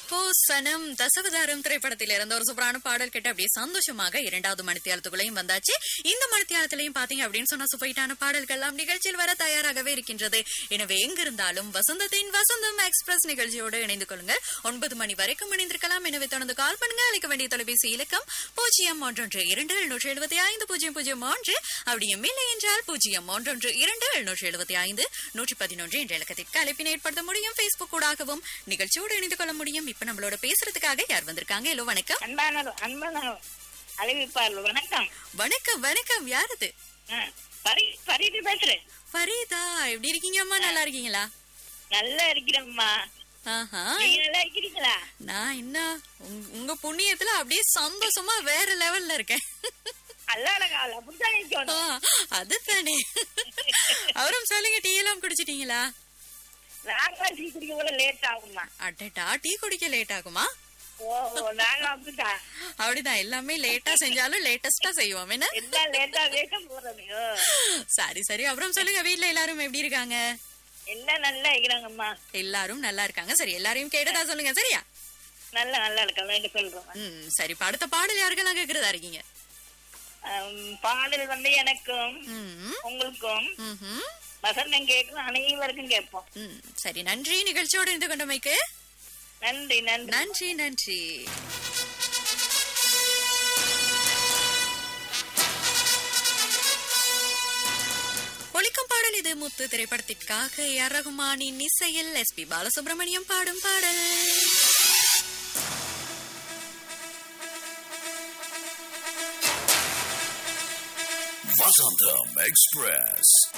பூசணம் தசவதாரம் திரைப்படத்தில் இருந்த ஒரு சூப்பரான பாடல் கேட்டு அப்படியே சந்தோஷமாக இரண்டாவது மணித்தியாலத்துக்குள்ளையும் வந்தாச்சு இந்த மணித்தியாலத்திலையும் பாத்தீங்க அப்படின்னு சொன்னா சுப்பைட்டான பாடல்கள் எல்லாம் நிகழ்ச்சியில் வர தயாராகவே இருக்கின்றது எனவே எங்கிருந்தாலும் வசந்தத்தின் வசந்தம் எக்ஸ்பிரஸ் நிகழ்ச்சியோடு இணைந்து கொள்ளுங்கள் ஒன்பது மணி வரைக்கும் இணைந்திருக்கலாம் எனவே தொடர்ந்து கால் பண்ணுங்க அழைக்க வேண்டிய தொலைபேசி இலக்கம் பூஜ்ஜியம் ஒன்றொன்று இரண்டு எழுநூற்றி எழுபத்தி ஐந்து பூஜ்ஜியம் பூஜ்ஜியம் ஒன்று அப்படியும் இல்லை என்றால் பூஜ்ஜியம் ஒன்றொன்று இரண்டு எழுநூற்றி எழுபத்தி ஐந்து நூற்றி பதினொன்று என்ற இலக்கத்திற்கு அழைப்பினை ஏற்படுத்த முடியும் பேஸ்புக் ஊடாகவும் நிகழ்ச்சியோடு இணைந்து கொள்ள முடியும் இப்ப நம்மளோட பேசுறதுக்காக யார் வந்திருக்காங்க ஹலோ வணக்கம் அன்பான அன்பான அறிவிப்பாளர் வணக்கம் வணக்கம் வணக்கம் யார் அது ஆ, பரி- பரிதி பேசுறேன் ஃபரீதா எப்படி இருக்கீங்க அம்மா நல்லா இருக்கீங்களா நல்லா இருக்கிறேம்மா ஆஹா நீங்க நல்லா இருக்கிறீங்களா நான் என்ன உங்க- உங்க புண்ணியத்துல அப்படியே சந்தோஷமா வேற லெவல்ல இருக்கேன் அல்லாட கால அப்படித்தான் ஆ, இருக்கணும் அதுதானே அவரும் சொல்லுங்க டீ எல்லாம் குடிச்சிட்டீங்களா நாங்களாம் டீ குடிக்க கூட லேட் ஆகும்மா அடடா டீ குடிக்க லேட் ஆகுமா ஓ ஓ, நாங்க அப்படித்தான் அப்படிதான் எல்லாமே லேட்டா செஞ்சாலும் லேட்டஸ்டா செய்வோம் என்ன எல்லாம் லேட்டா லேட்டா போறது ஓ, சரி சரி அப்புறம் சொல்லுங்க வீட்ல எல்லாரும் எப்படி இருக்காங்க எல்லாம் நல்லா இருக்கிறாங்கம்மா எல்லாரும் நல்லா இருக்காங்க சரி எல்லாரையும் கேட்டதா சொல்லுங்க சரியா நல்லா நல்லா இருக்காங்க சொல்றோம் ம் சரி இப்ப அடுத்த பாடல் யாருக்கெல்லாம் கேக்குறதா இருக்கீங்க ஆம், பாடல் வந்து எனக்கும் ம் உங்களுக்கும் ம்ஹும். வசந்தம் கேட்கும் அனைவருக்கும் கேட்போம் ம் சரி நன்றி நிகழ்ச்சியோடு இருந்து கொண்டமைக்கு நன்றி நன்றி நன்றி நன்றி ஒலிக்கும் பாடல் இது முத்து திரைப்படத்திற்காக ஏஆர் ரகுமானின் இசையில் எஸ் பி பாலசுப்ரமணியம் பாடும் பாடல் Vasantham Express.